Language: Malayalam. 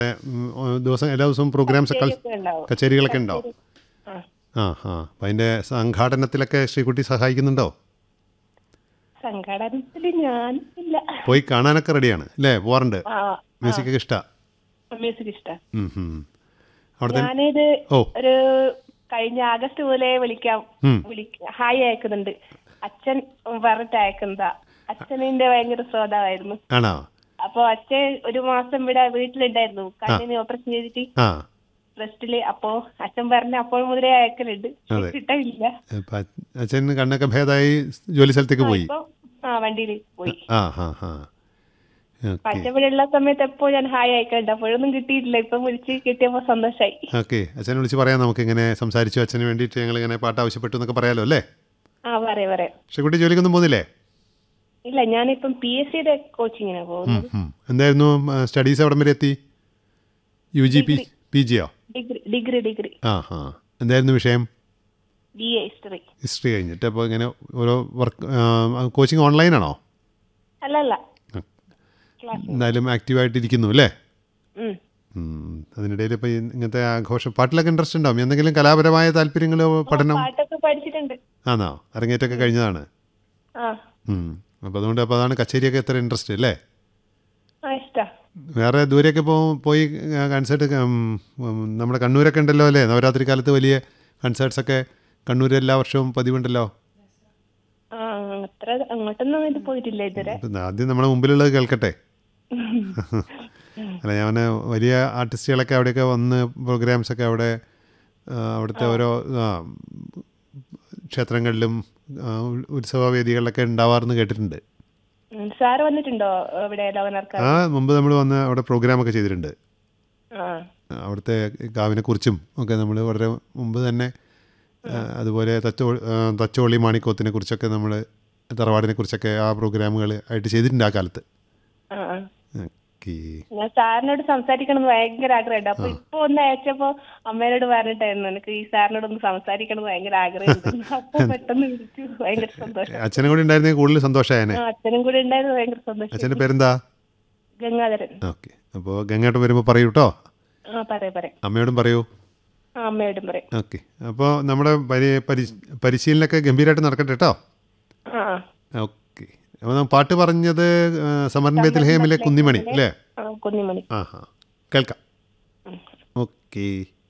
ഉം, ദിവസം എല്ലാ ദിവസവും പ്രോഗ്രാംസ് ഒക്കെ ഒക്കെ ഉണ്ടാവും കച്ചേരികളൊക്കെ ഉണ്ടോ ആ ആ ആ അപ്പം അതിൻ്റെ സംഘാടനത്തിലൊക്കെ ശ്രീകുട്ടി സഹായിക്കുന്നുണ്ടോ സംഘടനത്തിൽ ഞാൻ ഇല്ല പോയി കാണാനൊക്കെ റെഡിയാണ് അല്ലേ പോവാറുണ്ട് ആ മ്യൂസിക്കൊക്കെ ഇഷ്ടമാണ് മ്യൂസിക് ഇഷ്ടം ഞാനിത് ഓ ഒരു കഴിഞ്ഞ ആഗസ്റ്റ് മുതലേ വിളിക്കാം ഉം. വിളിക്ക ഹായ് അയക്കുന്നുണ്ട് അച്ഛൻ പറഞ്ഞിട്ട് അയക്കുന്നതാ അച്ഛനിന്റെ ഭയങ്കര ശ്രോതാവായിരുന്നു ആണോ അപ്പൊ അച്ഛൻ ഒരു മാസം ഇവിടെ വീട്ടിലുണ്ടായിരുന്നു കണ്ണിന് ഓപ്പറേഷൻ ചെയ്തിട്ട് ആ റെസ്റ്റില് അപ്പോ അച്ഛൻ പറഞ്ഞ അപ്പോൾ മുതലേ അയക്കലുണ്ട് അതെ. കിട്ടില്ല ഇപ്പം അച്ഛ- അച്ഛൻ കണ്ണൊക്കെ ഭേദമായി ജോലി സ്ഥലത്തേക്ക് പോയി ഇപ്പൊ ആ വണ്ടിയിൽ പോയി ആ ഹാ ഹാ അപ്പൊ ഓക്കെ അച്ഛൻ ഇവിടെ ഉള്ള സമയത്ത് എപ്പോ ഞാൻ ഹായ് അയക്കലുണ്ട് അപ്പോഴൊന്നും കിട്ടിയിട്ടില്ല ഇപ്പൊ വിളിച്ച് കിട്ടിയപ്പോ സന്തോഷായി ഓക്കെ അച്ഛനെ വിളിച്ച് പറയാം നമുക്ക് ഇങ്ങനെ സംസാരിച്ചു അച്ഛന് വേണ്ടിയിട്ട് ഞങ്ങൾ ഇങ്ങനെ പാട്ട് ആവശ്യപ്പെട്ടു എന്നൊക്കെ പറയാലോ അല്ലേ ആ പറയാം പറയാം ശ്രീകുട്ടി ജോലിക്കൊന്നും പോകുന്നില്ലേ ഇല്ല ഞാനിപ്പം പി എസ് സിയുടെ കോച്ചിങ്ങിനാ പോകുന്നത് ഉം. എന്തായിരുന്നു സ്റ്റഡീസ് എവിടം വരെ എത്തി യു ജി പി പി ജിയോ ഡിഗ്രി ഡിഗ്രി ഡിഗ്രി ആ ഹാ എന്തായിരുന്നു വിഷയം ബി എ ഹിസ്റ്ററി ഹിസ്റ്ററി കഴിഞ്ഞിട്ട് അപ്പോൾ ഇങ്ങനെ ഓരോ വർക്ക് കോച്ചിങ് ഓൺലൈനാണോ അല്ല അല്ല ക്ലാസ് എന്തായാലും ആക്റ്റീവായിട്ടിരിക്കുന്നു അല്ലേ ഉം. ഉം. അതിനിടയിൽ ഇപ്പോൾ ഇങ്ങനത്തെ ആഘോഷം പാട്ടിലൊക്കെ ഇൻട്രസ്റ്റ് ഉണ്ടാവും എന്തെങ്കിലും കലാപരമായ താല്പര്യങ്ങളോ പഠനം പാട്ടൊക്കെ പഠിച്ചിട്ടുണ്ട് ആണോ അരങ്ങേറ്റമൊക്കെ കഴിഞ്ഞതാണ് ആ അപ്പോൾ അതുകൊണ്ട് അപ്പോൾ അതാണ് കച്ചേരിയൊക്കെ എത്ര ഇൻട്രസ്റ്റ് അല്ലേ ആ ഇഷ്ടാ വേറെ ദൂരെയൊക്കെ പോ പോയി കൺസേർട്ട് നമ്മുടെ കണ്ണൂരൊക്കെ ഉണ്ടല്ലോ അല്ലേ നവരാത്രി കാലത്ത് വലിയ കൺസേർട്ട്സൊക്കെ കണ്ണൂർ എല്ലാ വർഷവും പതിവുണ്ടല്ലോ ആ അത്ര അങ്ങോട്ടൊന്നും ഇത് പോയിട്ടില്ല ഇതുവരെ അപ്പം ആദ്യം നമ്മുടെ മുമ്പിലുള്ളത് കേൾക്കട്ടെ അല്ല ഞാൻ വലിയ ആർട്ടിസ്റ്റുകളൊക്കെ അവിടെയൊക്കെ വന്ന് പ്രോഗ്രാംസൊക്കെ അവിടെ ആ, അവിടുത്തെ ഓരോ ആ, ക്ഷേത്രങ്ങളിലും ആ, ഉ- ഉത്സവ വേദികളിലൊക്കെ ഉണ്ടാവാറെന്ന് കേട്ടിട്ടുണ്ട് ഉം. സാറ് വന്നിട്ടുണ്ടോ ഇവിടെ ലോകനാർക്കാർ ആ മുമ്പ് നമ്മൾ വന്ന് അവിടെ പ്രോഗ്രാമൊക്കെ ചെയ്തിട്ടുണ്ട് ആ അവിടുത്തെ കാവിനെ കുറിച്ചും ഒക്കെ നമ്മൾ വളരെ മുമ്പ് തന്നെ ആ, അതുപോലെ തച്ചോ ആ, തച്ചോളി മാണിക്കോത്തിനെ കുറിച്ചൊക്കെ നമ്മൾ തറവാടിനെ കുറിച്ചൊക്കെ ആ പ്രോഗ്രാമുകൾ ആയിട്ട് ചെയ്തിട്ടുണ്ട് ആ കാലത്ത് ആ ആ. ഓക്കേ ഞാൻ സാറിനോട് സംസാരിക്കണം എന്ന് ഭയങ്കര ആഗ്രഹമുണ്ട് അപ്പൊ ഇപ്പൊ ഒന്ന് അയച്ചപ്പോ അമ്മേനോട് പറഞ്ഞിട്ടായിരുന്നു എനിക്ക് ഈ സാറിനോട് ഒന്ന് സംസാരിക്കണം എന്ന് ഭയങ്കര ആഗ്രഹമുണ്ട് അപ്പൊ പെട്ടെന്ന് വിളിച്ചു ഭയങ്കര സന്തോഷം അച്ഛനെ കൂടി ഉണ്ടായിരുന്നെങ്കിൽ കൂടുതൽ സന്തോഷമായേനെ ആ അച്ഛനും കൂടെ ഉണ്ടായിരുന്നു ഭയങ്കര സന്തോഷം അച്ഛൻ്റെ പേരെന്താ ഗംഗാധരൻ ഓക്കെ അപ്പോൾ ഗംഗാട്ടം വരുമ്പോൾ പറയൂ കേട്ടോ ആ പറയാം പറയാം അമ്മയോടും പറയൂ ആ അമ്മയോടും പറയും ഓക്കെ അപ്പോൾ നമ്മുടെ പരി പരി പരിശീലനമൊക്കെ ഗംഭീരമായിട്ട് നടക്കട്ടെ കേട്ടോ ആ ആ. ഓക്കെ അപ്പോൾ നമ്മൾ പാട്ട് പറഞ്ഞത് ആ, സമരൻ ബേത്തൽഹേമിലെ കുന്നിമണി അല്ലേ ആ കുഞ്ഞിമണി ആ ഹാ കേൾക്കാം ഓക്കെ